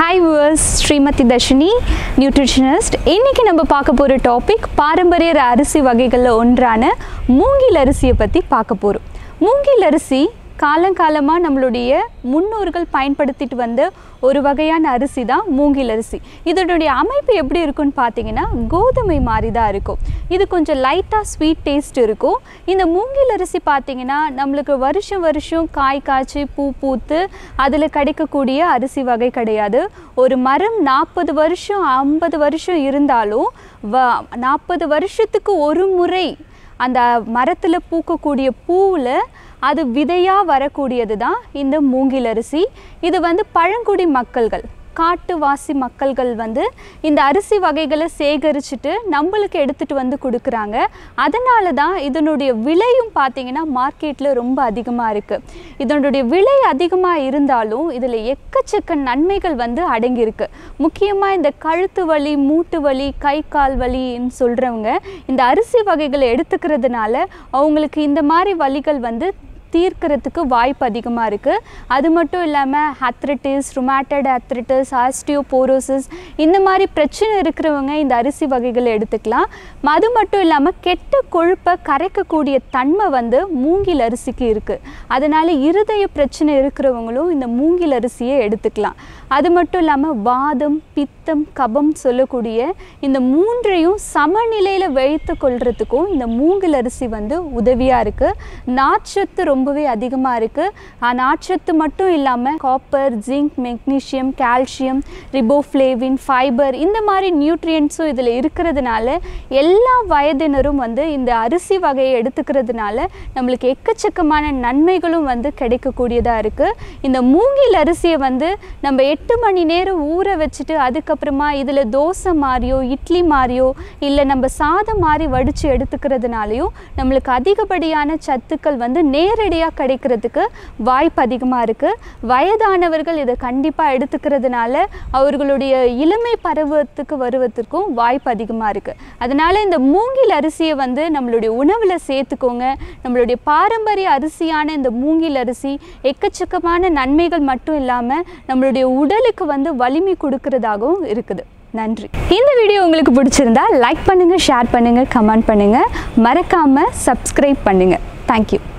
hi viewers Srimathi Dharshini nutritionist இன்றைக்கி நம்ம பார்க்க போகிற டாபிக் பாரம்பரிய அரிசி வகைகளில் ஒன்றான மூங்கில் அரிசியை பற்றி பார்க்க போகிறோம் மூங்கில் அரிசி காலங்காலமாக நம்மளுடைய முன்னோர்கள் பயன்படுத்திட்டு வந்த ஒரு வகையான அரிசி தான் மூங்கில் அரிசி இதனுடைய அமைப்பு எப்படி இருக்குன்னு பார்த்தீங்கன்னா கோதுமை மாதிரி தான் இருக்கும் இது கொஞ்சம் லைட்டாக ஸ்வீட் டேஸ்ட் இருக்கும் இந்த மூங்கில் அரிசி பார்த்தீங்கன்னா நம்மளுக்கு வருஷம் வருஷம் காய் காய்ச்சி பூ பூத்து அதில் கிடைக்கக்கூடிய அரிசி வகை கிடையாது ஒரு மரம் நாற்பது வருஷம் ஐம்பது வருஷம் இருந்தாலும் வ நாற்பது வருஷத்துக்கு ஒரு முறை அந்த மரத்தில் பூக்கக்கூடிய பூவில் அது விதையாக வரக்கூடியது தான் இந்த மூங்கில் அரிசி இது வந்து பழங்குடி மக்கள்கள் காட்டுவாசி மக்கள்கள் வந்து இந்த அரிசி வகைகளை சேகரிச்சுட்டு நம்மளுக்கு எடுத்துகிட்டு வந்து கொடுக்குறாங்க அதனால தான் இதனுடைய விலையும் பார்த்தீங்கன்னா மார்க்கெட்டில் ரொம்ப அதிகமாக இருக்குது இதனுடைய விலை அதிகமாக இருந்தாலும் இதில் எக்கச்சக்க நன்மைகள் வந்து அடங்கியிருக்கு முக்கியமாக இந்த கழுத்து வலி மூட்டு வலி கை கால் வலின்னு சொல்கிறவங்க இந்த அரிசி வகைகளை எடுத்துக்கிறதுனால அவங்களுக்கு இந்த மாதிரி வலிகள் வந்து தீர்க்கறதுக்கு வாய்ப்பு அதிகமாக இருக்குது அது மட்டும் இல்லாமல் ஹத்ரிட்டிஸ் ருமேட்டட் ஹத்ரிட்டிஸ் ஆஸ்டியோபோரோசிஸ் இந்த மாதிரி பிரச்சனை இருக்கிறவங்க இந்த அரிசி வகைகளை எடுத்துக்கலாம் அது மட்டும் இல்லாமல் கெட்ட கொழுப்பை கரைக்கக்கூடிய தன்மை வந்து மூங்கில் அரிசிக்கு இருக்குது அதனால் இருதய பிரச்சனை இருக்கிறவங்களும் இந்த மூங்கில் அரிசியை எடுத்துக்கலாம் அது மட்டும் இல்லாமல் வாதம் பித்தம் கபம் சொல்லக்கூடிய இந்த மூன்றையும் சமநிலையில் வைத்து கொள்றதுக்கும் இந்த மூங்கில் அரிசி வந்து உதவியாக இருக்குது நார்ச்சத்து ரொம்பவே அதிகமாக இருக்குது நார்ச்சத்து மட்டும் இல்லாமல் copper zinc magnesium calcium riboflavin fibre இந்த மாதிரி நியூட்ரியன்ஸும் இதில் இருக்கிறதுனால எல்லா வயதினரும் வந்து இந்த அரிசி வகையை எடுத்துக்கிறதுனால நம்மளுக்கு எக்கச்சக்கமான நன்மைகளும் வந்து கிடைக்கக்கூடியதாக இருக்குது இந்த மூங்கில் அரிசியை வந்து நம்ம எட்டு மணி நேரம் ஊற வச்சுட்டு அதுக்கப்புறமா இதில் தோசை மாதிரியோ இட்லி மாதிரியோ இல்லை நம்ம சாதம் மாதிரி வடித்து எடுத்துக்கிறதுனாலையும் நம்மளுக்கு அதிகப்படியான சத்துக்கள் வந்து நேரடியாக கிடைக்கிறதுக்கு வாய்ப்பு அதிகமாக இருக்குது வயதானவர்கள் இதை கண்டிப்பாக எடுத்துக்கிறதுனால அவர்களுடைய இளமை பருவத்துக்கு வருவதற்கும் வாய்ப்பு அதிகமாக இருக்குது அதனால் இந்த மூங்கில் அரிசியை வந்து நம்மளுடைய உணவில் சேர்த்துக்கோங்க நம்மளுடைய பாரம்பரிய அரிசியான இந்த மூங்கில் அரிசி எக்கச்சக்கமான நன்மைகள் மட்டும் இல்லாமல் நம்மளுடைய உடலுக்கு வந்து வலிமை கொடுக்கறதாகவும் இருக்குது நன்றி இந்த வீடியோ உங்களுக்கு பிடிச்சிருந்தா லைக் பண்ணுங்கள் ஷேர் பண்ணுங்கள் கமெண்ட் பண்ணுங்கள் மறக்காமல் சப்ஸ்கிரைப் பண்ணுங்கள் தேங்க்யூ